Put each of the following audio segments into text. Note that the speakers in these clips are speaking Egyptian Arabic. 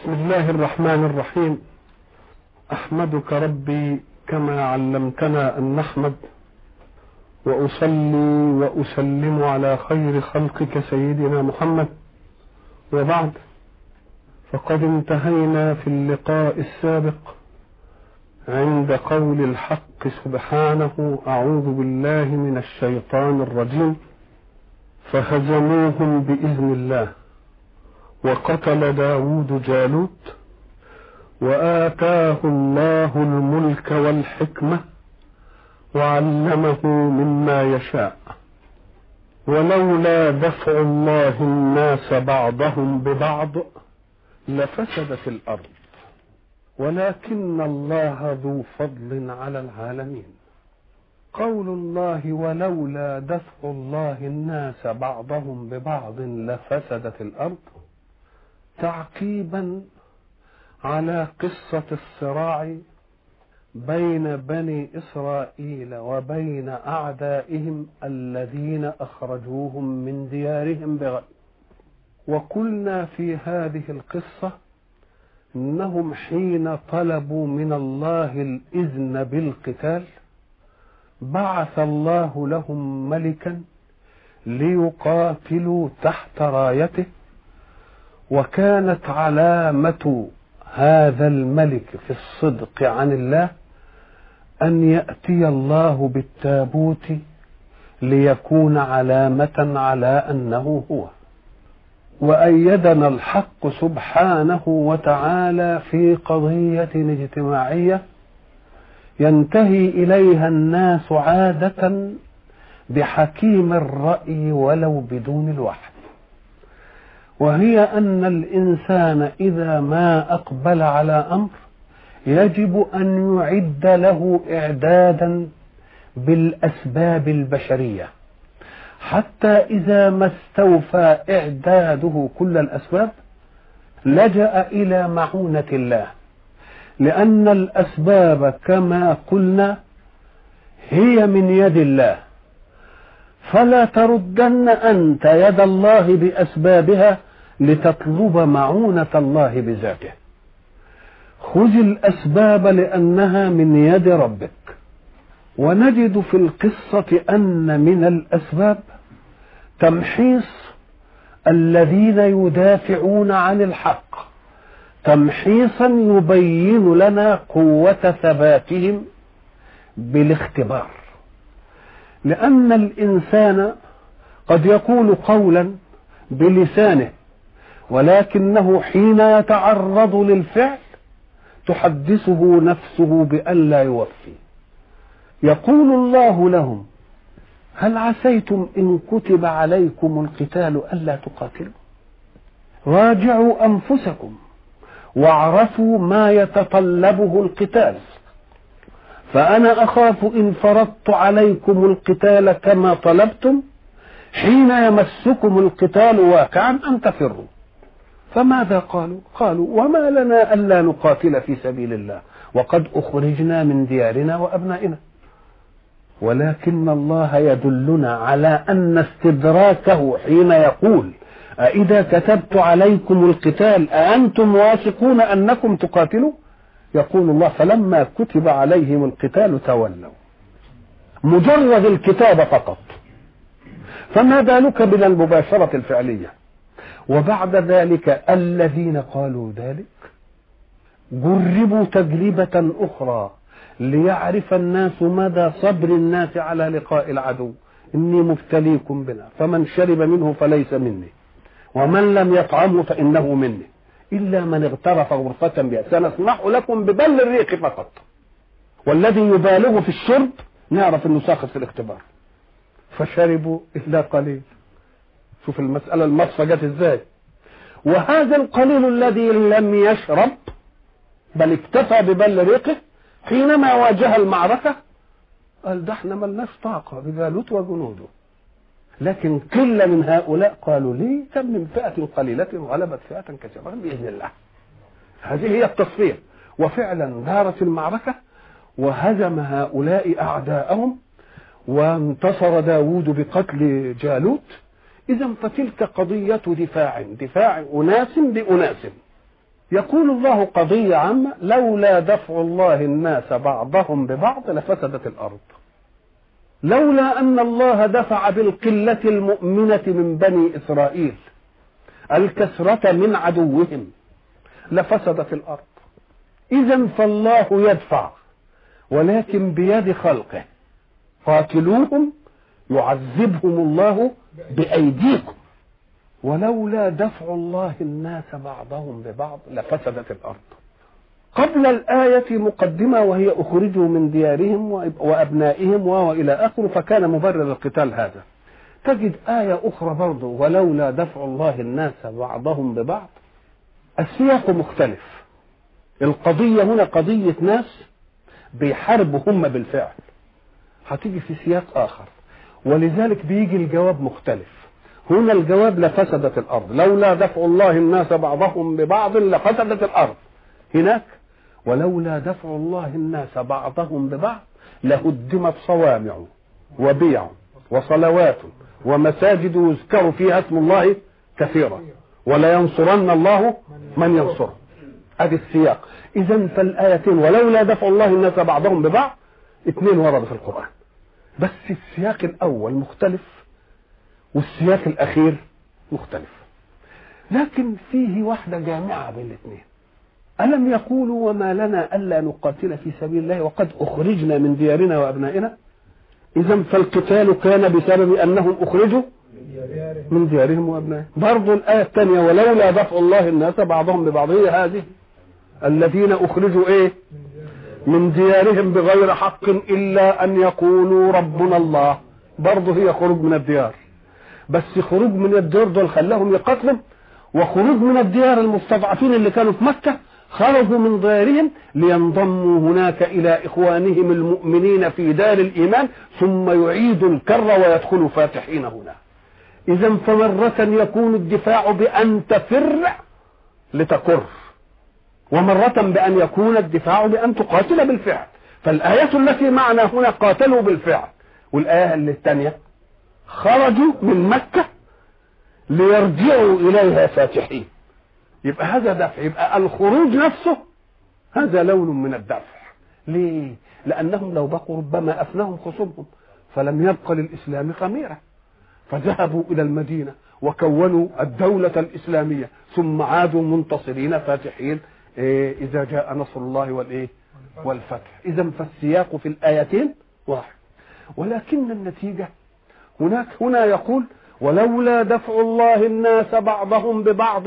بسم الله الرحمن الرحيم احمدك ربي كما علمتنا ان نحمد واصلي واسلم على خير خلقك سيدنا محمد وبعد فقد انتهينا في اللقاء السابق عند قول الحق سبحانه اعوذ بالله من الشيطان الرجيم فهزموهم باذن الله وقتل داود جالوت وآتاه الله الملك والحكمة وعلمه مما يشاء ولولا دفع الله الناس بعضهم ببعض لفسدت الأرض ولكن الله ذو فضل على العالمين قول الله ولولا دفع الله الناس بعضهم ببعض لفسدت الأرض تعقيبا على قصة الصراع بين بني إسرائيل وبين أعدائهم الذين أخرجوهم من ديارهم بغير وقلنا في هذه القصة إنهم حين طلبوا من الله الإذن بالقتال بعث الله لهم ملكا ليقاتلوا تحت رايته وكانت علامة هذا الملك في الصدق عن الله أن يأتي الله بالتابوت ليكون علامة على أنه هو وأيدنا الحق سبحانه وتعالى في قضية اجتماعية ينتهي إليها الناس عادة بحكيم الرأي ولو بدون الوحي وهي أن الإنسان إذا ما أقبل على أمر يجب أن يعد له إعدادا بالأسباب البشرية حتى إذا ما استوفى إعداده كل الأسباب لجأ إلى معونة الله لأن الأسباب كما قلنا هي من يد الله فلا تردن أنت يد الله بأسبابها لتطلب معونة الله بذاته خذ الأسباب لأنها من يد ربك ونجد في القصة أن من الأسباب تمحيص الذين يدافعون عن الحق تمحيصا يبين لنا قوة ثباتهم بالاختبار لأن الإنسان قد يقول قولا بلسانه ولكنه حين يتعرض للفعل تحدثه نفسه بأن لا يوفي يقول الله لهم هل عسيتم إن كتب عليكم القتال ألا تقاتلوا راجعوا أنفسكم واعرفوا ما يتطلبه القتال فأنا أخاف إن فرضت عليكم القتال كما طلبتم حين يمسكم القتال واقعا أن تفروا فماذا قالوا قالوا وما لنا ألا نقاتل في سبيل الله وقد أخرجنا من ديارنا وأبنائنا ولكن الله يدلنا على أن استدراكه حين يقول أإذا كتبت عليكم القتال أأنتم واثقون أنكم تقاتلوا يقول الله فلما كتب عليهم القتال تولوا مجرد الكتابة فقط فما بالك من المباشرة الفعلية وبعد ذلك الذين قالوا ذلك جربوا تجربة أخرى ليعرف الناس مدى صبر الناس على لقاء العدو إني مبتليكم بنا فمن شرب منه فليس مني ومن لم يطعمه فإنه مني إلا من اغترف غرفة بها سنسمح لكم ببل الريق فقط والذي يبالغ في الشرب نعرف انه ساخط في الاختبار فشربوا الا قليل شوف المسألة المصفى جت ازاي وهذا القليل الذي لم يشرب بل اكتفى ببل ريقه حينما واجه المعركة قال ده احنا ملناش طاقة بجالوت وجنوده لكن قلة من هؤلاء قالوا لي كم من فئة قليلة غلبت فئة كثيرة بإذن الله هذه هي التصفية وفعلا دارت المعركة وهزم هؤلاء أعداءهم وانتصر داود بقتل جالوت إذا فتلك قضية دفاع دفاع أناس بأناس يقول الله قضية عامة لولا دفع الله الناس بعضهم ببعض لفسدت الأرض لولا أن الله دفع بالقلة المؤمنة من بني إسرائيل الكسرة من عدوهم لفسدت الأرض إذا فالله يدفع ولكن بيد خلقه قاتلوهم يعذبهم الله بأيديكم ولولا دفع الله الناس بعضهم ببعض لفسدت الأرض قبل الآية مقدمة وهي أخرجوا من ديارهم وأبنائهم وإلى آخره فكان مبرر القتال هذا تجد آية أخرى برضه ولولا دفع الله الناس بعضهم ببعض السياق مختلف القضية هنا قضية ناس بيحاربوا هم بالفعل هتيجي في سياق آخر ولذلك بيجي الجواب مختلف هنا الجواب لفسدت الأرض لولا دفع الله الناس بعضهم ببعض لفسدت الأرض هناك ولولا دفع الله الناس بعضهم ببعض لهدمت صوامع وبيع وصلوات ومساجد يذكر فيها اسم الله كثيرا ولينصرن الله من ينصره ادي السياق اذا فالايتين ولولا دفع الله الناس بعضهم ببعض اثنين ورد في القران بس السياق الاول مختلف والسياق الاخير مختلف لكن فيه واحده جامعه بين الاثنين ألم يقولوا وما لنا ألا نقاتل في سبيل الله وقد أخرجنا من ديارنا وأبنائنا إذا فالقتال كان بسبب أنهم أخرجوا من ديارهم وأبنائهم برضو الآية الثانية ولولا دفع الله الناس بعضهم ببعض هي هذه الذين أخرجوا إيه من ديارهم بغير حق إلا أن يقولوا ربنا الله برضه هي خروج من الديار بس خروج من الديار دول خلاهم يقتلوا وخروج من الديار المستضعفين اللي كانوا في مكة خرجوا من ديارهم لينضموا هناك إلى إخوانهم المؤمنين في دار الإيمان ثم يعيدوا الكر ويدخلوا فاتحين هنا إذا فمرة يكون الدفاع بأن تفر لتكر ومرة بأن يكون الدفاع بأن تقاتل بالفعل فالآية التي معنا هنا قاتلوا بالفعل والآية اللي الثانية خرجوا من مكة ليرجعوا إليها فاتحين يبقى هذا دفع يبقى الخروج نفسه هذا لون من الدفع ليه لأنهم لو بقوا ربما أفناهم خصومهم فلم يبق للإسلام خميرة فذهبوا إلى المدينة وكونوا الدولة الإسلامية ثم عادوا منتصرين فاتحين إيه إذا جاء نصر الله والإيه والفتح إذا فالسياق في الآيتين واحد ولكن النتيجة هناك هنا يقول ولولا دفع الله الناس بعضهم ببعض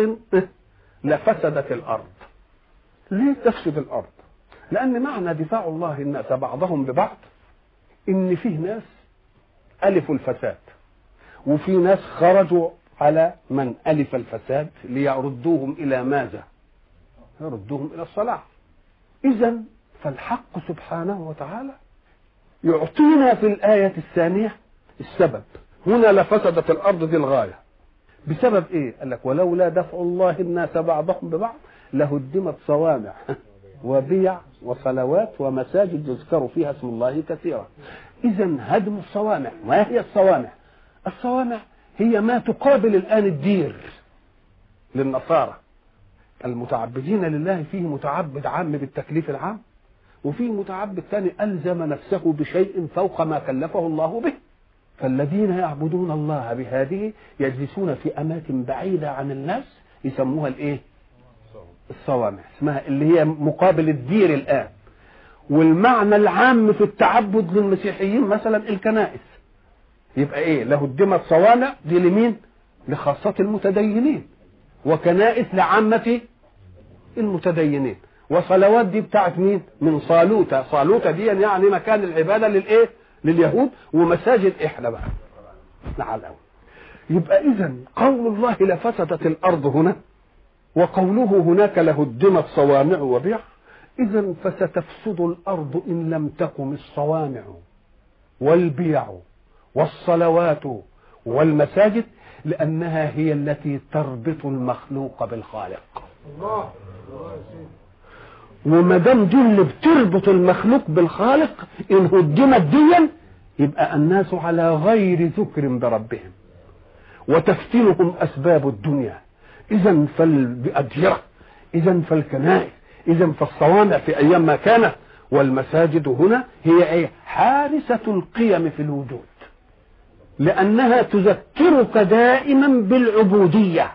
لفسدت الأرض ليه تفسد الأرض لأن معنى دفاع الله الناس بعضهم ببعض إن فيه ناس ألفوا الفساد وفي ناس خرجوا على من ألف الفساد ليردوهم إلى ماذا يردوهم إلى الصلاح إذا فالحق سبحانه وتعالى يعطينا في الآية الثانية السبب هنا لفسدت الأرض دي الغاية بسبب إيه؟ قال لك ولولا دفع الله الناس بعضهم ببعض لهدمت صوامع وبيع وصلوات ومساجد يذكر فيها اسم الله كثيرا إذا هدم الصوامع ما هي الصوامع؟ الصوامع هي ما تقابل الآن الدير للنصارى المتعبدين لله فيه متعبد عام بالتكليف العام وفيه متعبد ثاني ألزم نفسه بشيء فوق ما كلفه الله به فالذين يعبدون الله بهذه يجلسون في أماكن بعيدة عن الناس يسموها الإيه الصوامع اسمها اللي هي مقابل الدير الآن والمعنى العام في التعبد للمسيحيين مثلا الكنائس يبقى ايه لهدمت صوامع دي لمين لخاصة المتدينين وكنائس لعامة المتدينين وصلوات دي بتاعت مين من صالوتة صالوتة دي يعني مكان العبادة للايه لليهود ومساجد احنا بقى نعم يبقى اذا قول الله لفسدت الارض هنا وقوله هناك لهدمت صوامع وبيع اذا فستفسد الارض ان لم تقم الصوامع والبيع والصلوات والمساجد لانها هي التي تربط المخلوق بالخالق الله وما دام دي اللي بتربط المخلوق بالخالق ان هدمت ديا يبقى الناس على غير ذكر بربهم وتفتنهم اسباب الدنيا اذا فالاديره اذا فالكنائس اذا فالصوامع في ايام ما كانت والمساجد هنا هي ايه حارسة القيم في الوجود لانها تذكرك دائما بالعبودية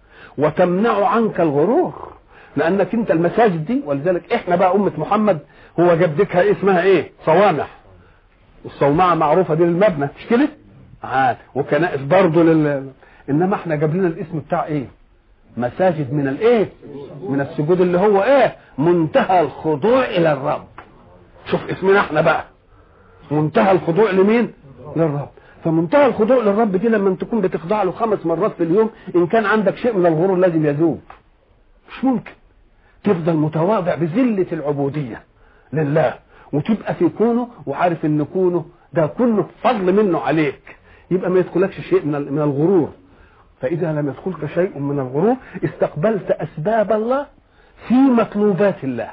وتمنع عنك الغرور لانك انت المساجد دي ولذلك احنا بقى امة محمد هو جدتها اسمها ايه صوامع الصومعة معروفة دي للمبنى مش كده آه. وكنائس برضه لل انما احنا جاب لنا الاسم بتاع ايه مساجد من الايه من السجود اللي هو ايه منتهى الخضوع الى الرب شوف اسمنا احنا بقى منتهى الخضوع لمين للرب فمنتهى الخضوع للرب دي لما تكون بتخضع له خمس مرات في اليوم ان كان عندك شيء من الغرور لازم يذوب مش ممكن تفضل متواضع بذلة العبودية لله وتبقى في كونه وعارف ان كونه ده كله فضل منه عليك يبقى ما يدخلكش شيء من من الغرور فاذا لم يدخلك شيء من الغرور استقبلت اسباب الله في مطلوبات الله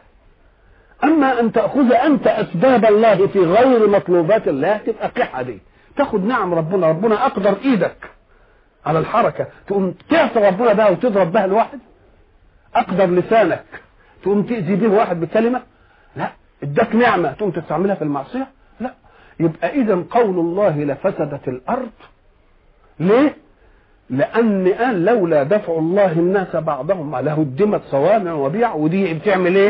اما ان تاخذ انت اسباب الله في غير مطلوبات الله تبقى قحه دي تاخد نعم ربنا ربنا اقدر ايدك على الحركه تقوم تعصي ربنا بها وتضرب بها الواحد اقدر لسانك تقوم تاذي به واحد بكلمه لا اداك نعمه تقوم تستعملها في المعصيه لا يبقى اذا قول الله لفسدت الارض ليه لان قال لولا دفع الله الناس بعضهم لهدمت صوامع وبيع ودي بتعمل ايه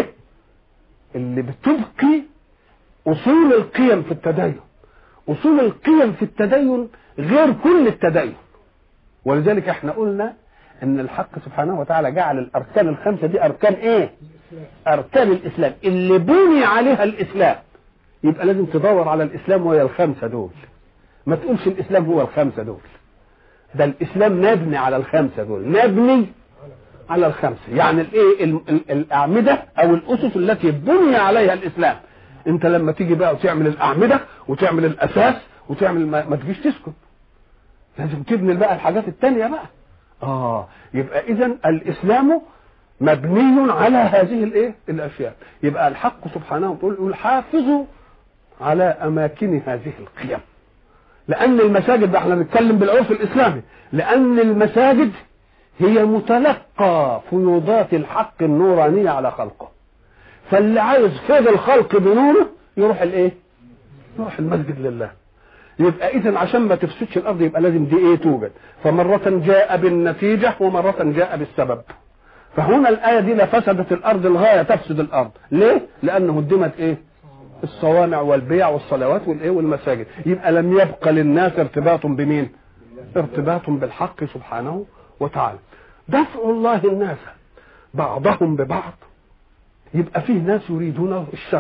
اللي بتبقي اصول القيم في التدين اصول القيم في التدين غير كل التدين ولذلك احنا قلنا ان الحق سبحانه وتعالى جعل الاركان الخمسه دي اركان ايه اركان الاسلام اللي بني عليها الاسلام يبقى لازم تدور على الاسلام وهي الخمسه دول ما تقولش الاسلام هو الخمسه دول ده الاسلام مبني على الخمسه دول مبني على الخمسه يعني الايه ال- ال- الاعمده او الاسس التي بني عليها الاسلام انت لما تيجي بقى وتعمل الاعمده وتعمل الاساس وتعمل ما, ما تجيش تسكت لازم تبني بقى الحاجات التانية بقى اه يبقى اذا الاسلام مبني على هذه الايه الاشياء يبقى الحق سبحانه وتعالى يقول حافظوا على اماكن هذه القيم لان المساجد ده احنا بنتكلم بالعرف الاسلامي لان المساجد هي متلقى فيوضات الحق النورانيه على خلقه فاللي عايز فيض الخلق بنوره يروح الايه يروح المسجد لله يبقى اذا عشان ما تفسدش الارض يبقى لازم دي ايه توجد فمره جاء بالنتيجه ومره جاء بالسبب فهنا الايه دي لفسدت الارض الغايه تفسد الارض ليه لانه هدمت ايه الصوامع والبيع والصلوات والايه والمساجد يبقى لم يبقى للناس ارتباط بمين ارتباط بالحق سبحانه وتعالى دفع الله الناس بعضهم ببعض يبقى فيه ناس يريدون الشر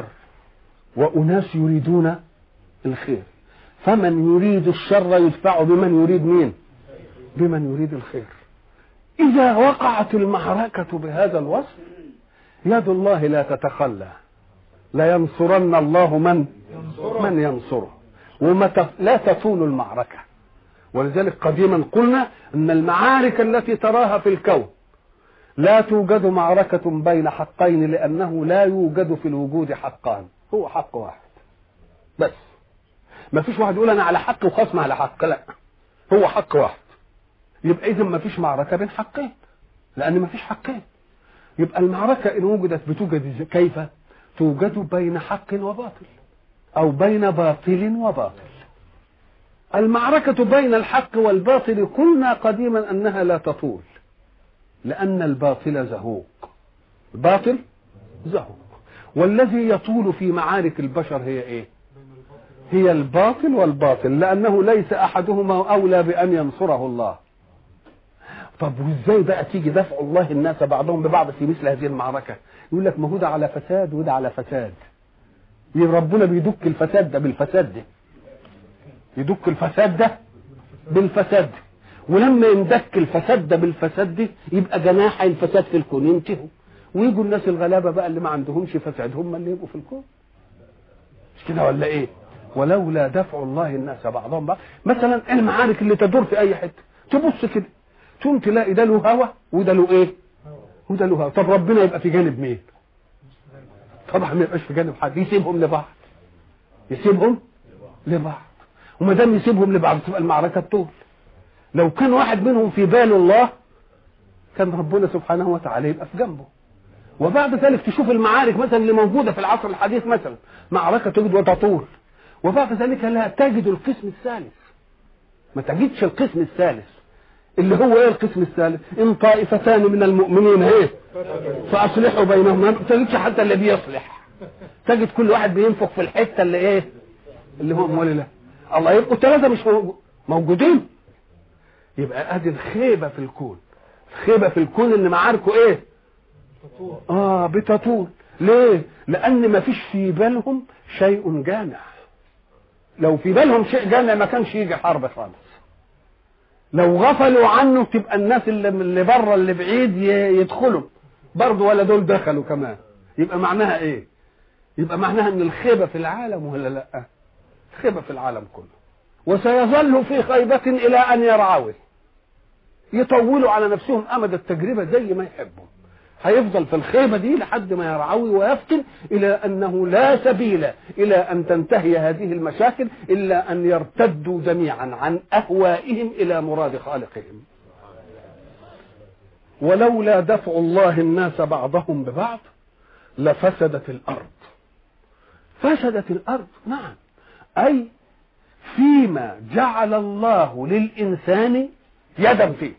واناس يريدون الخير فمن يريد الشر يدفع بمن يريد مين بمن يريد الخير اذا وقعت المعركه بهذا الوصف يد الله لا تتخلى لا ينصرن الله من من ينصره وما تف... لا تطول المعركة ولذلك قديما قلنا أن المعارك التي تراها في الكون لا توجد معركة بين حقين لأنه لا يوجد في الوجود حقان هو حق واحد بس ما فيش واحد يقول أنا على حق وخصم على حق لا هو حق واحد يبقى إذا ما فيش معركة بين حقين لأن ما فيش حقين يبقى المعركة إن وجدت بتوجد كيف توجد بين حق وباطل او بين باطل وباطل المعركة بين الحق والباطل قلنا قديما انها لا تطول لان الباطل زهوق الباطل زهوق والذي يطول في معارك البشر هي ايه هي الباطل والباطل لانه ليس احدهما اولى بان ينصره الله طب وازاي بقى تيجي دفع الله الناس بعضهم ببعض في مثل هذه المعركه يقول لك ما هو ده على فساد وده على فساد ربنا بيدك الفساد ده بالفساد ده يدك الفساد ده بالفساد ده ولما يندك الفساد ده بالفساد ده يبقى جناح الفساد في الكون ينتهوا ويجوا الناس الغلابه بقى اللي ما عندهمش فساد هم اللي يبقوا في الكون مش كده ولا ايه ولولا دفع الله الناس بعضهم بعض مثلا المعارك اللي تدور في اي حته تبص كده تقوم تلاقي ده له هوا وده له ايه وده له هوا طب ربنا يبقى في جانب مين طبعا ما يبقاش في جانب حد يسيبهم لبعض يسيبهم لبعض وما دام يسيبهم لبعض تبقى المعركه طول لو كان واحد منهم في بال الله كان ربنا سبحانه وتعالى يبقى في جنبه وبعد ذلك تشوف المعارك مثلا اللي موجوده في العصر الحديث مثلا معركه تجد وتطول وبعد ذلك لا تجد القسم الثالث ما تجدش القسم الثالث اللي هو ايه القسم الثالث ان طائفتان من المؤمنين ايه فاصلحوا بينهم ما تجدش حتى اللي بيصلح تجد كل واحد بينفخ في الحته اللي ايه اللي هو امال الله الله يبقوا ثلاثه مش موجودين يبقى ادي الخيبه في الكون الخيبه في الكون ان معاركه ايه اه بتطول ليه لان ما فيش في بالهم شيء جامع لو في بالهم شيء جامع ما كانش يجي حرب خالص لو غفلوا عنه تبقى الناس اللي اللي بره اللي بعيد يدخلوا برضه ولا دول دخلوا كمان يبقى معناها ايه يبقى معناها ان الخيبه في العالم ولا لا خيبه في العالم كله وسيظل في خيبه الى ان يرعوه يطولوا على نفسهم امد التجربه زي ما يحبوا هيفضل في الخيبة دي لحد ما يرعوي ويفتن إلى أنه لا سبيل إلى أن تنتهي هذه المشاكل إلا أن يرتدوا جميعا عن أهوائهم إلى مراد خالقهم ولولا دفع الله الناس بعضهم ببعض لفسدت الأرض فسدت الأرض نعم أي فيما جعل الله للإنسان يدا فيه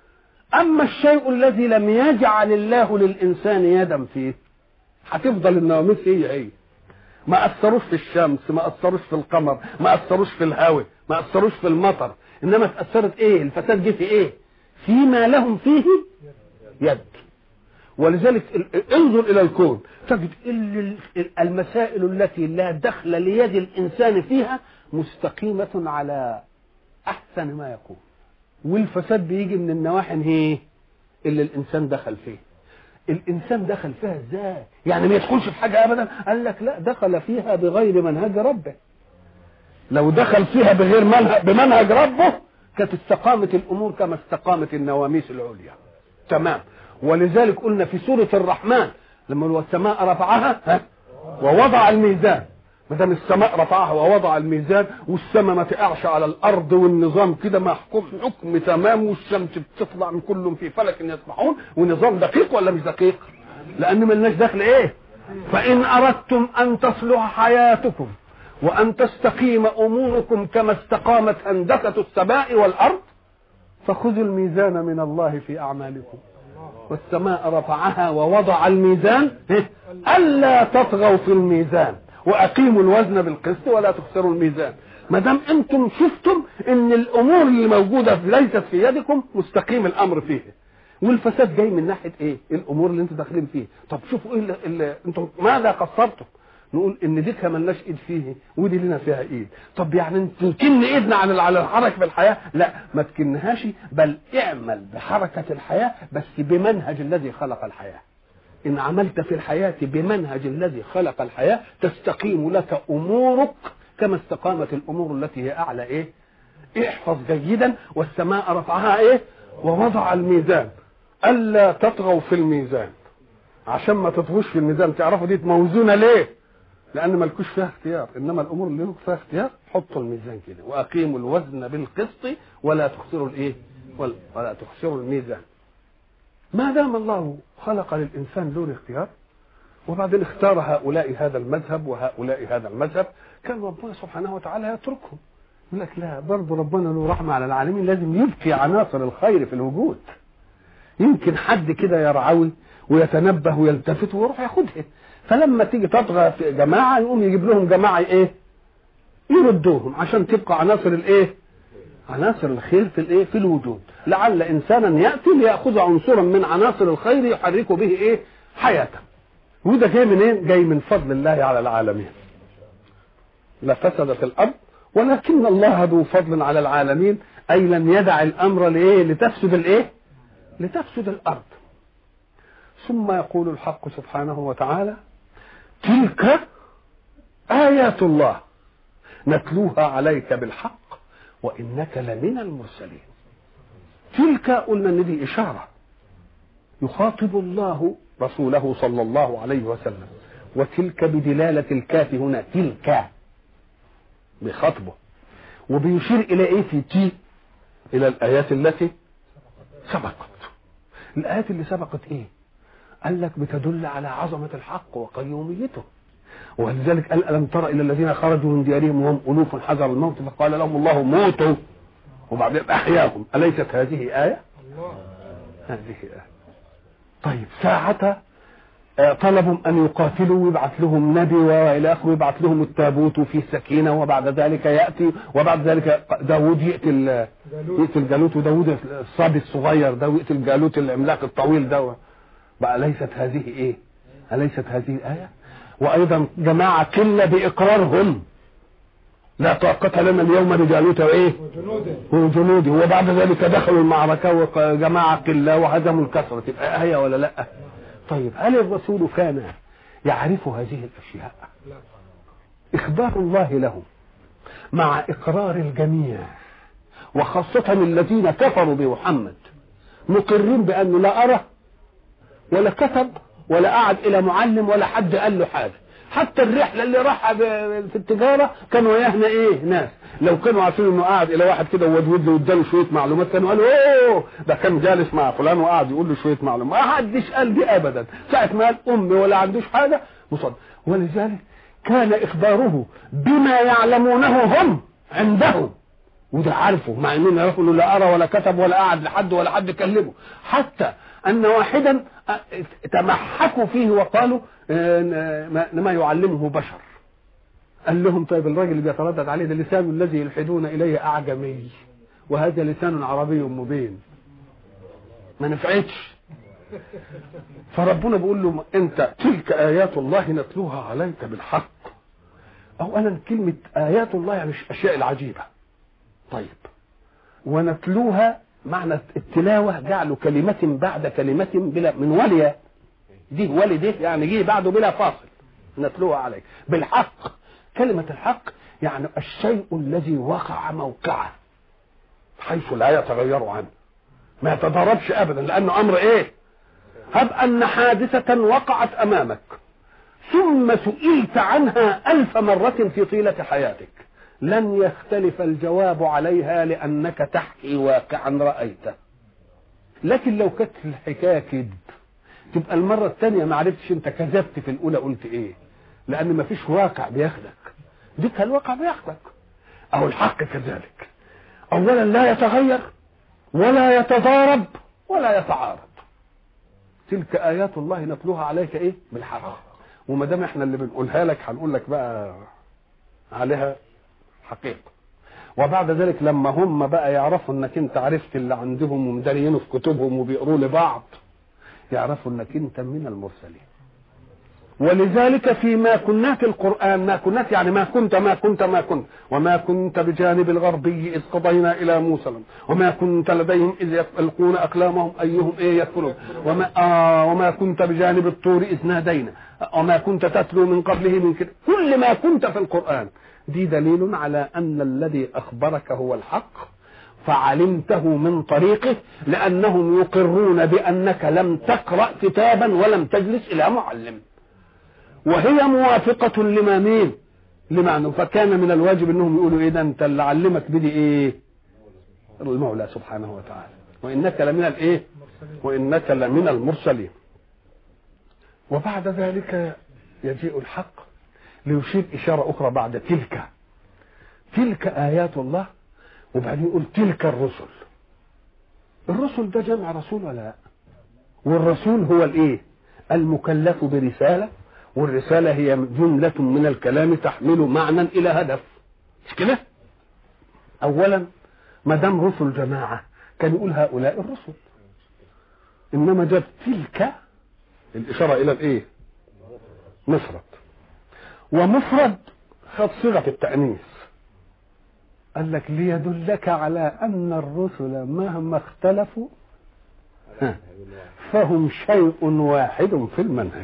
أما الشيء الذي لم يجعل الله للإنسان يدا فيه هتفضل النواميس هي هي ما أثروش في الشمس ما أثروش في القمر ما أثروش في الهواء ما أثروش في المطر إنما تأثرت إيه الفساد جه في إيه فيما لهم فيه يد ولذلك انظر إلى الكون تجد المسائل التي لا دخل ليد الإنسان فيها مستقيمة على أحسن ما يكون والفساد بيجي من النواحي هي اللي الانسان دخل فيه الانسان دخل فيها ازاي يعني ما يدخلش في حاجه ابدا قال لك لا دخل فيها بغير منهج ربه لو دخل فيها بغير منهج بمنهج ربه كانت استقامت الامور كما استقامت النواميس العليا تمام ولذلك قلنا في سوره الرحمن لما السماء رفعها ها ووضع الميزان ما دام السماء رفعها ووضع الميزان والسماء ما تقعش على الارض والنظام كده محكوم حكم تمام والشمس بتطلع من كلهم في فلك يسبحون ونظام دقيق ولا مش دقيق؟ لان ملناش دخل ايه؟ فان اردتم ان تصلح حياتكم وان تستقيم اموركم كما استقامت هندسه السماء والارض فخذوا الميزان من الله في اعمالكم والسماء رفعها ووضع الميزان الا تطغوا في الميزان واقيموا الوزن بالقسط ولا تخسروا الميزان ما دام انتم شفتم ان الامور اللي موجوده ليست في يدكم مستقيم الامر فيه والفساد جاي من ناحيه ايه الامور اللي انتم داخلين فيه طب شوفوا ايه اللي, اللي انتم ماذا قصرتم نقول ان دي ملناش ايد فيه ودي لنا فيها ايد طب يعني تكن ايدنا على على الحركه في الحياه لا ما تكنهاش بل اعمل بحركه الحياه بس بمنهج الذي خلق الحياه إن عملت في الحياة بمنهج الذي خلق الحياة تستقيم لك أمورك كما استقامت الأمور التي هي أعلى إيه؟ احفظ جيدا والسماء رفعها إيه؟ ووضع الميزان ألا تطغوا في الميزان عشان ما تطغوش في الميزان تعرفوا دي موزونة ليه؟ لأن ملكوش فيها اختيار إنما الأمور اللي لكم فيها اختيار حطوا الميزان كده وأقيموا الوزن بالقسط ولا تخسروا الإيه؟ ولا تخسروا الميزان ما دام الله خلق للإنسان دون اختيار وبعدين اختار هؤلاء هذا المذهب وهؤلاء هذا المذهب كان ربنا سبحانه وتعالى يتركهم يقول لك لا برضه ربنا له رحمة على العالمين لازم يبقي عناصر الخير في الوجود يمكن حد كده يرعوي ويتنبه ويلتفت ويروح ياخدها فلما تيجي تطغى في جماعة يقوم يجيب لهم جماعة ايه يردوهم عشان تبقى عناصر الايه عناصر الخير في الايه في الوجود لعل انسانا ياتي لياخذ عنصرا من عناصر الخير يحرك به ايه حياته وده جاي منين إيه؟ جاي من فضل الله على العالمين لفسدت الارض ولكن الله ذو فضل على العالمين اي لم يدع الامر لايه لتفسد الايه لتفسد الارض ثم يقول الحق سبحانه وتعالى تلك ايات الله نتلوها عليك بالحق وإنك لمن المرسلين تلك قلنا ان دي إشارة يخاطب الله رسوله صلى الله عليه وسلم وتلك بدلالة الكاف هنا تلك بخطبه وبيشير إلى إيه في تي إلى الآيات التي سبقت الآيات اللي سبقت إيه قال لك بتدل على عظمة الحق وقيوميته ولذلك قال ألم تر إلى الذين خرجوا من ديارهم وهم ألوف حذر الموت فقال لهم الله موتوا وبعدين أحياهم أليست هذه آية؟ هذه آية طيب ساعة طلبوا ان يقاتلوا ويبعث لهم نبي والى اخره ويبعث لهم التابوت في سكينه وبعد ذلك ياتي وبعد ذلك داوود يقتل يقتل جالوت وداوود الصبي الصغير ده ويقتل جالوت العملاق الطويل ده بقى ليست هذه ايه؟ اليست هذه الايه؟ وايضا جماعه قله باقرارهم لا طاقة لنا اليوم بجالوت وايه؟ وجنوده وجنوده وبعد ذلك دخلوا المعركة وجماعة قلة وهزموا الكسرة تبقى آية ولا لأ؟ طيب هل الرسول كان يعرف هذه الاشياء اخبار الله له مع اقرار الجميع وخاصة الذين كفروا بمحمد مقرين بانه لا ارى ولا كتب ولا قعد الى معلم ولا حد قال له حاجه حتى الرحله اللي راحها في التجاره كانوا وياهنا ايه ناس لو كانوا عارفين انه قاعد الى واحد كده وودود له واداله شويه معلومات كانوا قالوا اوه ده كان جالس مع فلان وقاعد يقول له شويه معلومات ما حدش قال دي ابدا ساعه ما قال امي ولا عندوش حاجه مصدق ولذلك كان اخباره بما يعلمونه هم عندهم وده عارفه مع انهم يعرفوا انه لا ارى ولا كتب ولا قعد لحد ولا حد كلمه حتى ان واحدا تمحكوا فيه وقالوا ما يعلمه بشر قال لهم طيب الراجل اللي بيتردد عليه ده لسان الذي يلحدون اليه اعجمي وهذا لسان عربي مبين ما نفعتش فربنا بيقول له انت تلك ايات الله نتلوها عليك بالحق اولا كلمه ايات الله يعني الاشياء العجيبه طيب ونتلوها معنى التلاوه جعل كلمه بعد كلمه بلا من ولي دي ولي دي يعني جه بعده بلا فاصل نتلوها عليك بالحق كلمة الحق يعني الشيء الذي وقع موقعه حيث لا يتغير عنه ما يتضربش ابدا لانه امر ايه هب ان حادثة وقعت امامك ثم سئلت عنها الف مرة في طيلة حياتك لن يختلف الجواب عليها لانك تحكي واقعا رأيته لكن لو كانت الحكاية كذب تبقى المرة الثانية ما عرفتش انت كذبت في الاولى قلت ايه لان ما فيش واقع بياخدك ديك الواقع بياخدك او الحق كذلك اولا لا يتغير ولا يتضارب ولا يتعارض تلك ايات الله نتلوها عليك ايه بالحق وما دام احنا اللي بنقولها لك هنقول لك بقى عليها حقيقه وبعد ذلك لما هم بقى يعرفوا انك انت عرفت اللي عندهم ومدارينه في كتبهم وبيقروا لبعض يعرفوا انك انت من المرسلين ولذلك فيما كنات القرآن ما كنات يعني ما كنت ما كنت ما كنت وما كنت بجانب الغربي إذ قضينا إلى موسى وما كنت لديهم إذ يلقون أقلامهم أيهم إيه يكفرون وما, آه وما كنت بجانب الطور إذ نادينا وما كنت تتلو من قبله من كده كل ما كنت في القرآن دي دليل على أن الذي أخبرك هو الحق فعلمته من طريقه لأنهم يقرون بأنك لم تقرأ كتابا ولم تجلس إلى معلم وهي موافقة لما مين لمعنى فكان من الواجب انهم يقولوا ايه ده انت اللي علمك بدي ايه المولى سبحانه وتعالى وانك لمن الايه وانك لمن المرسلين وبعد ذلك يجيء الحق ليشير اشاره اخرى بعد تلك تلك ايات الله وبعدين يقول تلك الرسل الرسل ده جمع رسول ولا لا والرسول هو الايه المكلف برساله والرسالة هي جملة من الكلام تحمل معنى إلى هدف مش كده؟ أولا ما دام رسل جماعة كان يقول هؤلاء الرسل إنما جاب تلك الإشارة إلى الإيه؟ مفرد ومفرد خد صيغة التأنيث قال لك ليدلك على أن الرسل مهما اختلفوا فهم شيء واحد في المنهج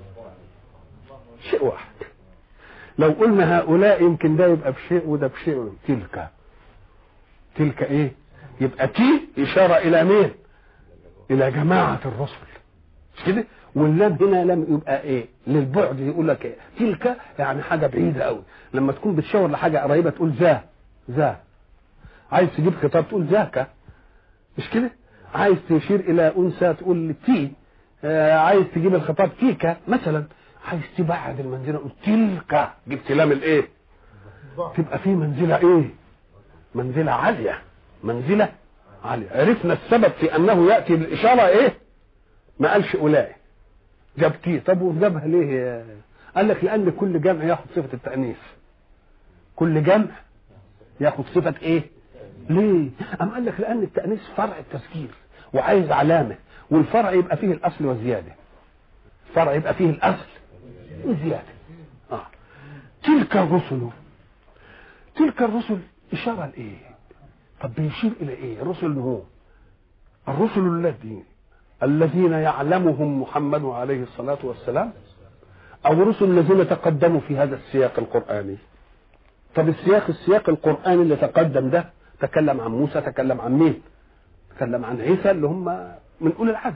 شيء واحد لو قلنا هؤلاء يمكن ده يبقى بشيء وده بشيء تلك تلك ايه يبقى تي اشاره الى مين الى جماعه الرسل مش كده واللام هنا لم يبقى ايه للبعد يقول لك ايه تلك يعني حاجه بعيده قوي لما تكون بتشاور لحاجه قريبه تقول ذا ذا عايز تجيب خطاب تقول ذاك مش كده عايز تشير الى انثى تقول تي آه عايز تجيب الخطاب تيكا مثلا عايز تبعد المنزله قلت تلك جبت لام الايه تبقى في منزله ايه منزله عاليه منزله عاليه عرفنا السبب في انه ياتي بالاشاره ايه ما قالش اولئك جاب تي طب وجابها ليه قال لك لان كل جمع ياخد صفه التانيث كل جمع ياخد صفه ايه ليه ام قال لك لان التانيث فرع التذكير وعايز علامه والفرع يبقى فيه الاصل والزياده الفرع يبقى فيه الاصل والزياده آه. تلك الرسل تلك الرسل اشاره لايه طب بيشير الى ايه الرسل هو الرسل الذين الذين يعلمهم محمد عليه الصلاه والسلام او رسل الذين تقدموا في هذا السياق القراني طب السياق السياق القراني اللي تقدم ده تكلم عن موسى تكلم عن مين تكلم عن عيسى اللي هم من اولي العزم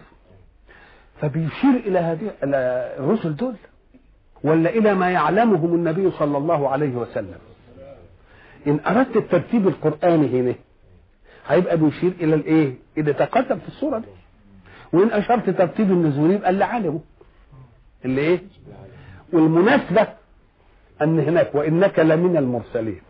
فبيشير الى هذه الى الرسل دول ولا الى ما يعلمهم النبي صلى الله عليه وسلم ان اردت الترتيب القراني هنا هيبقى بيشير الى الايه اللي تقدم في الصوره دي وان اشرت ترتيب النزول يبقى اللي علمه اللي ايه والمناسبه ان هناك وانك لمن المرسلين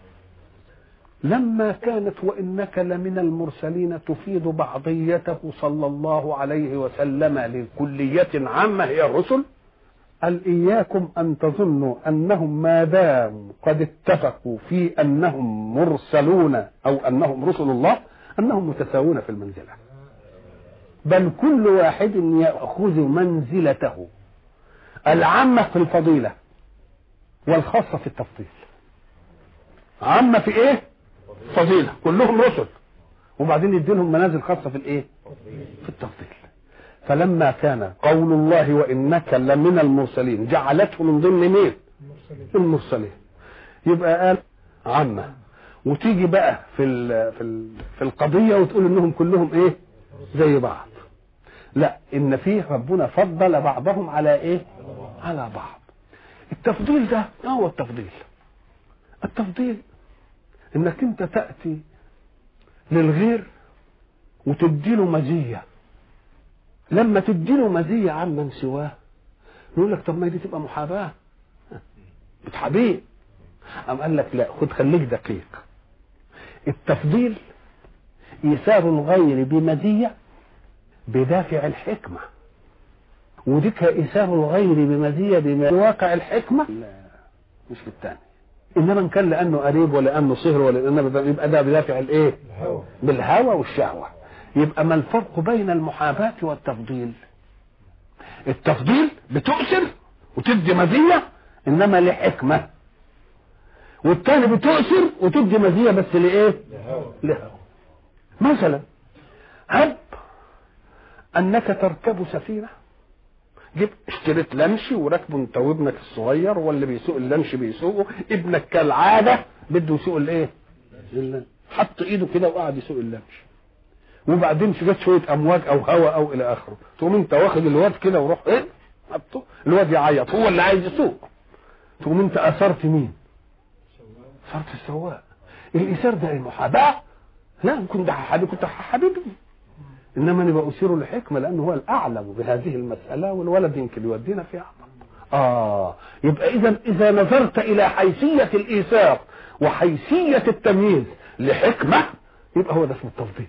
لما كانت وانك لمن المرسلين تفيد بعضيته صلى الله عليه وسلم لكليه عامه هي الرسل قال اياكم ان تظنوا انهم ما داموا قد اتفقوا في انهم مرسلون او انهم رسل الله انهم متساوون في المنزله بل كل واحد ياخذ منزلته العامه في الفضيله والخاصه في التفضيل عامه في ايه فضيله كلهم رسل وبعدين يديلهم منازل خاصه في الايه في التفضيل فلما كان قول الله وانك لمن المرسلين جعلته من ضمن مين المرسلين يبقى قال عامه وتيجي بقى في ال في ال في القضيه وتقول انهم كلهم ايه زي بعض لا ان فيه ربنا فضل بعضهم على ايه على بعض التفضيل ده ما هو التفضيل التفضيل انك انت تاتي للغير وتديله مزيه لما تديله مزيه عن من سواه يقول لك طب ما دي تبقى محاباه بتحابيه أم قال لك لا خد خليك دقيق التفضيل إيثار الغير بمزية بدافع الحكمة وديك إيثار الغير بمزية بواقع الحكمة لا مش بالتاني إنما إن كان لأنه قريب ولأنه صهر ولا يبقى ده بدافع الإيه؟ الهوى بالهوى والشهوة يبقى ما الفرق بين المحاباة والتفضيل التفضيل بتؤثر وتدي مزية إنما لحكمة والتاني بتؤثر وتدي مزية بس لإيه؟ الهوى لها مثلا هب انك تركب سفينه جبت اشتريت لانش وركبه انت وابنك الصغير واللي بيسوق اللانش بيسوقه ابنك كالعاده بده يسوق الايه؟ اللانش. حط ايده كده وقعد يسوق اللانش وبعدين جت شويه امواج او هواء او الى اخره تقوم انت واخد الواد كده وروح ايه؟ حطه الواد يعيط هو اللي عايز يسوق تقوم انت اثرت مين؟ اثرت السواق الايثار ده المحاباه لا كنت حبيبي كنت حبيبي انما انا بأثيره لحكمه لانه هو الاعلم بهذه المساله والولد يمكن يودينا فيها اه يبقى اذا اذا نظرت الى حيثيه الايثار وحيثيه التمييز لحكمه يبقى هو ده اسمه التفضيل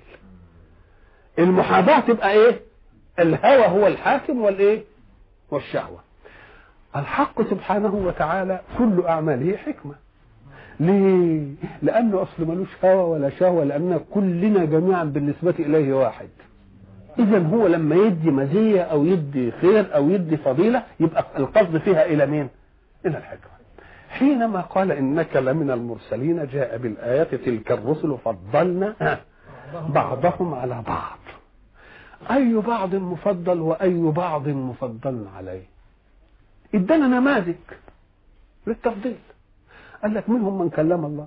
المحاباه تبقى ايه الهوى هو الحاكم والايه والشهوه الحق سبحانه وتعالى كل اعماله حكمه ليه؟ لأنه أصل ملوش هوى ولا شهوة لأن كلنا جميعا بالنسبة إليه واحد إذا هو لما يدي مزية أو يدي خير أو يدي فضيلة يبقى القصد فيها إلى مين؟ إلى الحكمة حينما قال إنك لمن المرسلين جاء بالآيات تلك الرسل فضلنا بعضهم على بعض أي بعض مفضل وأي بعض مفضل عليه ادانا نماذج للتفضيل قال لك منهم من كلم الله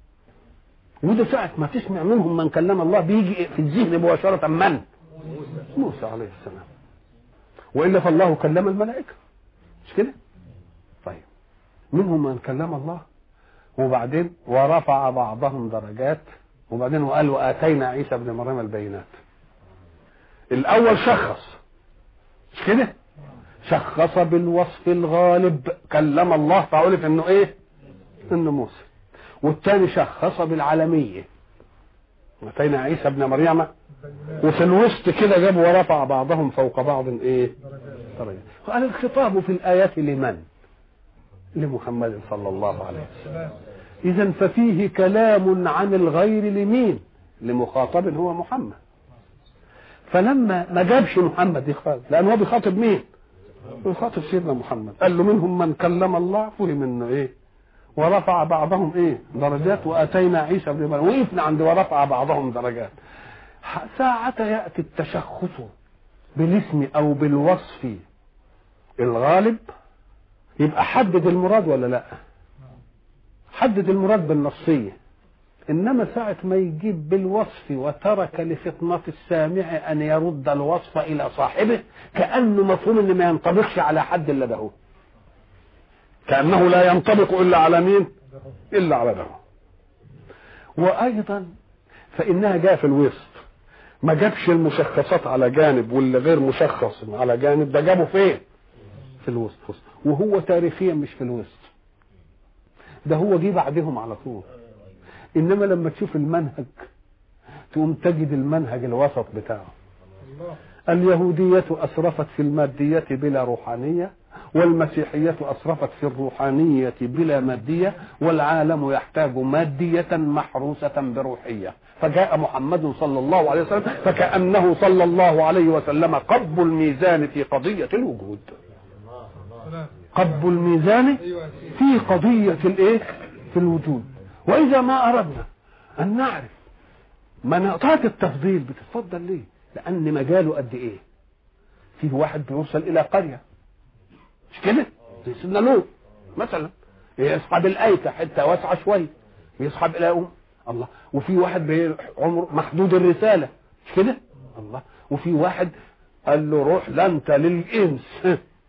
وده ساعة ما تسمع منهم من كلم الله بيجي في الذهن مباشرة من؟ موسى عليه السلام وإلا فالله كلم الملائكة مش كده؟ طيب منهم من كلم الله وبعدين ورفع بعضهم درجات وبعدين وقال وآتينا عيسى ابن مريم البينات الأول شخص مش كده شخص بالوصف الغالب كلم الله فعرف انه ايه انه موسى والتاني شخص بالعالمية اتينا عيسى ابن مريم وفي الوسط كده جاب ورفع بعضهم فوق بعض ايه درجات قال الخطاب في الآيات لمن لمحمد صلى الله عليه وسلم إذا ففيه كلام عن الغير لمين لمخاطب هو محمد فلما ما جابش محمد دي خالص لأن هو بيخاطب مين بيخاطب سيدنا محمد قال له منهم من كلم الله فهم انه ايه ورفع بعضهم ايه درجات واتينا عيسى ابن مريم وقفنا عند ورفع بعضهم درجات ساعة يأتي التشخص بالاسم او بالوصف الغالب يبقى حدد المراد ولا لا حدد المراد بالنصية انما ساعة ما يجيب بالوصف وترك لفطنة السامع ان يرد الوصف الى صاحبه كأنه مفهوم ان ما ينطبقش على حد الا ده كأنه لا ينطبق الا على مين الا على ده وايضا فانها جاء في الوسط ما جابش المشخصات على جانب واللي غير مشخص على جانب ده جابه فين في الوسط وهو تاريخيا مش في الوسط ده هو جه بعدهم على طول انما لما تشوف المنهج تقوم تجد المنهج الوسط بتاعه اليهودية أسرفت في المادية بلا روحانية والمسيحية أسرفت في الروحانية بلا مادية والعالم يحتاج مادية محروسة بروحية فجاء محمد صلى الله عليه وسلم فكأنه صلى الله عليه وسلم قب الميزان في قضية الوجود قب الميزان في قضية الايه في الوجود واذا ما اردنا ان نعرف مناطات التفضيل بتتفضل ليه لان مجاله قد ايه فيه واحد بيوصل الى قرية مش كده زي سيدنا لوط مثلا يصحب الايكة حتة واسعة شوية يصحب الى أم الله وفي واحد عمر محدود الرسالة مش كده الله وفي واحد قال له روح لا انت للانس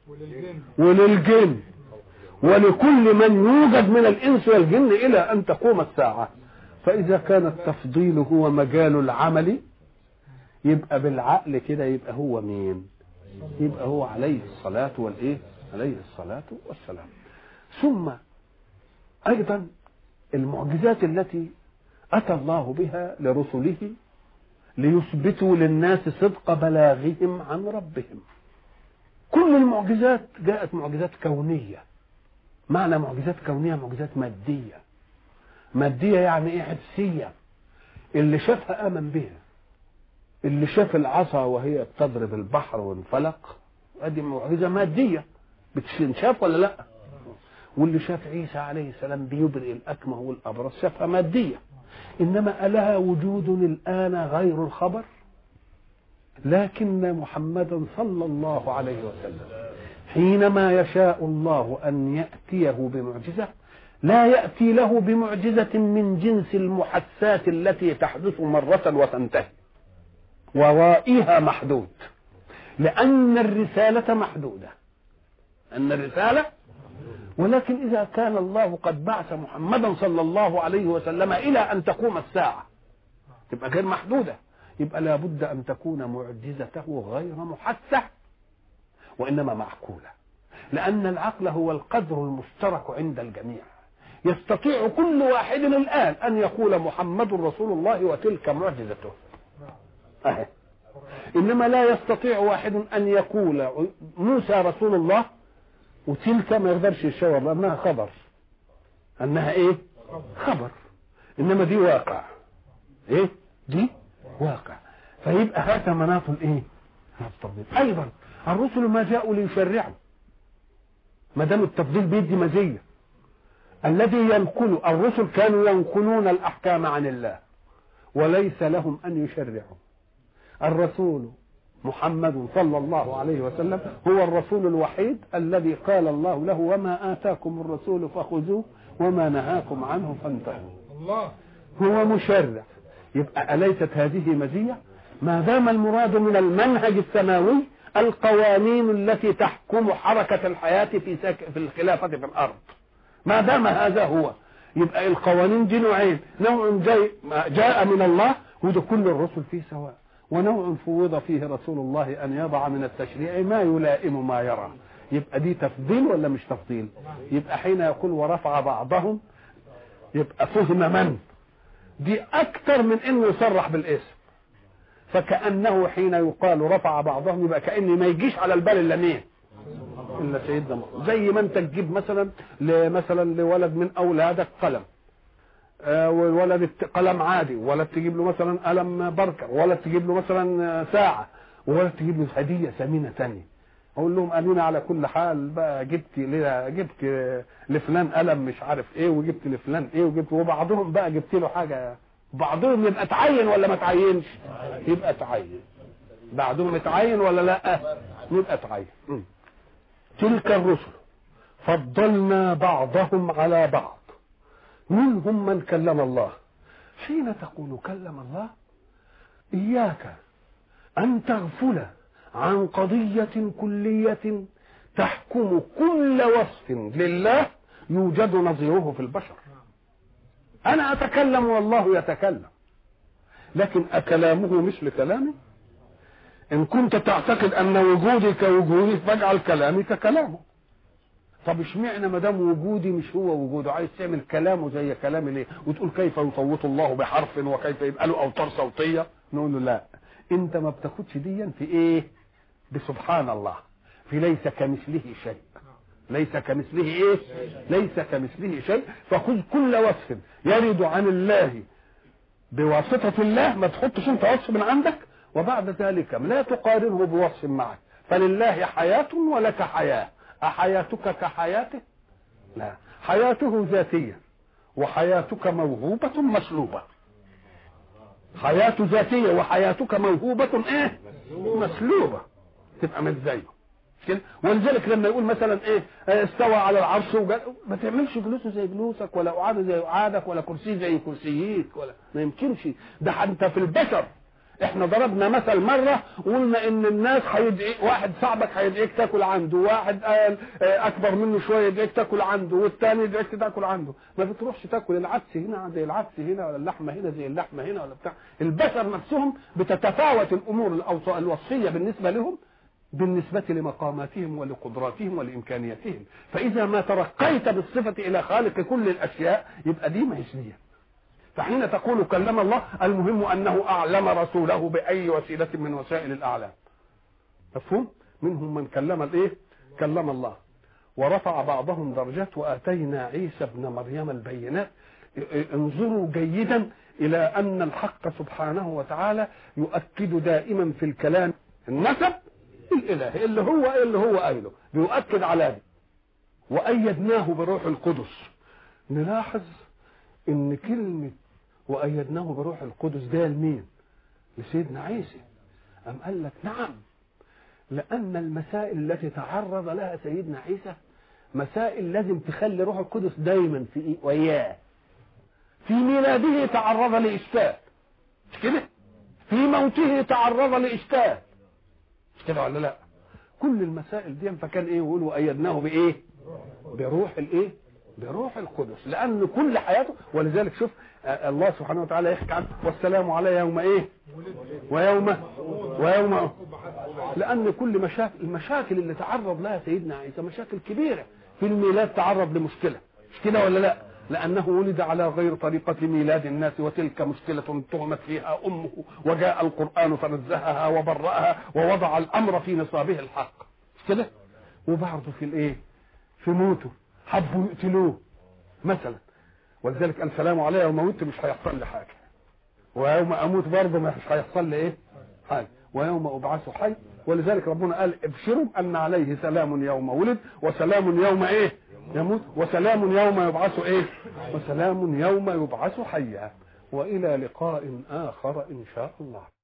وللجن ولكل من يوجد من الانس والجن الى ان تقوم الساعه فاذا كان التفضيل هو مجال العمل يبقى بالعقل كده يبقى هو مين يبقى هو عليه الصلاه والايه عليه الصلاه والسلام ثم ايضا المعجزات التي اتى الله بها لرسله ليثبتوا للناس صدق بلاغهم عن ربهم كل المعجزات جاءت معجزات كونية معنى معجزات كونية معجزات مادية مادية يعني ايه حسية اللي شافها آمن بها اللي شاف العصا وهي بتضرب البحر وانفلق ادي معجزة مادية بتشاف ولا لا واللي شاف عيسى عليه السلام بيبرئ الأكمه والأبرص شافها مادية إنما ألها وجود الآن غير الخبر لكن محمدا صلى الله عليه وسلم حينما يشاء الله ان ياتيه بمعجزه لا ياتي له بمعجزه من جنس المحسات التي تحدث مره وتنتهي ورائها محدود لان الرساله محدوده ان الرساله ولكن اذا كان الله قد بعث محمدا صلى الله عليه وسلم الى ان تقوم الساعه تبقى غير محدوده يبقى لابد أن تكون معجزته غير محسة وإنما معقولة لأن العقل هو القدر المشترك عند الجميع يستطيع كل واحد الآن أن يقول محمد رسول الله وتلك معجزته أهي. إنما لا يستطيع واحد أن يقول موسى رسول الله وتلك ما يقدرش يشاور لأنها خبر أنها إيه خبر إنما دي واقع إيه دي واقع فيبقى هذا مناط الايه التفضيل ايضا الرسل ما جاءوا ليشرعوا ما دام التفضيل بيدي مزيه الذي ينقل الرسل كانوا ينقلون الاحكام عن الله وليس لهم ان يشرعوا الرسول محمد صلى الله عليه وسلم هو الرسول الوحيد الذي قال الله له وما آتاكم الرسول فخذوه وما نهاكم عنه فانتهوا الله هو مشرع يبقى أليست هذه مزية ما دام المراد من المنهج السماوي القوانين التي تحكم حركة الحياة في سك... في الخلافة في الأرض ما دام هذا هو يبقى القوانين دي نوعين نوع جاي جاء من الله وده كل الرسل فيه سواء ونوع فوض فيه رسول الله ان يضع من التشريع ما يلائم ما يرى يبقى دي تفضيل ولا مش تفضيل يبقى حين يقول ورفع بعضهم يبقى فهم من دي اكتر من انه يصرح بالاسم فكانه حين يقال رفع بعضهم يبقى كان ما يجيش على البال الا مين الا سيدنا محمد زي ما انت تجيب مثلا مثلا لولد من اولادك قلم آه والولد الت- قلم عادي ولد تجيب له مثلا قلم بركر ولد تجيب له مثلا آه، ساعه وولد تجيب له هديه ثمينه ثانيه اقول لهم امين على كل حال بقى جبت ليه جبت لفلان قلم مش عارف ايه وجبت لفلان ايه وجبت وبعضهم بقى جبت له حاجه بعضهم يبقى تعين ولا ما تعينش يبقى تعين بعضهم متعين ولا لا يبقى تعين م. تلك الرسل فضلنا بعضهم على بعض منهم من كلم الله حين تقول كلم الله إياك أن تغفل عن قضية كلية تحكم كل وصف لله يوجد نظيره في البشر أنا أتكلم والله يتكلم لكن أكلامه مثل كلامي إن كنت تعتقد أن وجودي كوجودي فاجعل كلامي ككلامه طب اشمعنى ما دام وجودي مش هو وجوده عايز تعمل كلامه زي كلامي ليه وتقول كيف يصوت الله بحرف وكيف يبقى له اوتار صوتيه نقول له لا انت ما بتاخدش ديا في ايه بسبحان الله في ليس كمثله شيء ليس كمثله ايه ليس كمثله شيء فخذ كل وصف يرد عن الله بواسطة الله ما تحطش انت وصف من عندك وبعد ذلك لا تقارنه بوصف معك فلله حياة ولك حياة أحياتك كحياته لا حياته ذاتية وحياتك موهوبة مسلوبة حياة ذاتية وحياتك موهوبة ايه مسلوبة تبقى مش زيه كده ولذلك لما يقول مثلا ايه آه، استوى على العرش وجل... ما تعملش جلوسه زي جلوسك ولا قعاده زي قعادك ولا كرسي زي كرسيك ولا ما يمكنش ده انت في البشر احنا ضربنا مثل مره وقلنا ان الناس هيدعي واحد صاحبك هيدعيك تاكل عنده واحد قال آه، اكبر منه شويه يدعيك تاكل عنده والثاني يدعيك تاكل عنده ما بتروحش تاكل العدس هنا زي العدس هنا ولا اللحمه هنا زي اللحمه هنا ولا بتاع البشر نفسهم بتتفاوت الامور الأوص- الوصفيه بالنسبه لهم بالنسبة لمقاماتهم ولقدراتهم ولإمكانياتهم فإذا ما ترقيت بالصفة إلى خالق كل الأشياء يبقى دي مهزية فحين تقول كلم الله المهم أنه أعلم رسوله بأي وسيلة من وسائل الأعلام مفهوم منهم من كلم الإيه كلم الله ورفع بعضهم درجات وآتينا عيسى ابن مريم البينات انظروا جيدا إلى أن الحق سبحانه وتعالى يؤكد دائما في الكلام النسب الإله اللي هو اللي هو قايله بيؤكد على دي وأيدناه بروح القدس نلاحظ إن كلمة وأيدناه بروح القدس ده لمين؟ لسيدنا عيسى أم قال لك نعم لأن المسائل التي تعرض لها سيدنا عيسى مسائل لازم تخلي روح القدس دايما في إيه؟ وياه في ميلاده تعرض لإشكال مش كده؟ في موته تعرض لإشكال مش كده ولا لا؟ كل المسائل دي فكان ايه يقول وايدناه بايه؟ بروح الايه؟ بروح القدس لان كل حياته ولذلك شوف آه، الله سبحانه وتعالى يحكي عنه والسلام علي يوم ايه؟ ويوم ويوم لان كل مشاكل المشاكل اللي تعرض لها سيدنا عيسى مشاكل كبيره في الميلاد تعرض لمشكله مش كده ولا لا؟ لأنه ولد على غير طريقة ميلاد الناس وتلك مشكلة تهمت فيها أمه وجاء القرآن فنزهها وبرأها ووضع الأمر في نصابه الحق مش كده؟ وبعضه في الإيه؟ في موته حبوا يقتلوه مثلا ولذلك قال سلام علي يوم موت مش هيحصل لي حاجة ويوم أموت برضه مش هيحصل لي إيه؟ حاجة ويوم أبعث حي ولذلك ربنا قال ابشروا أن عليه سلام يوم ولد وسلام يوم إيه؟ يموت وسلام يوم يبعث ايه وسلام يوم يبعث حيا والى لقاء اخر ان شاء الله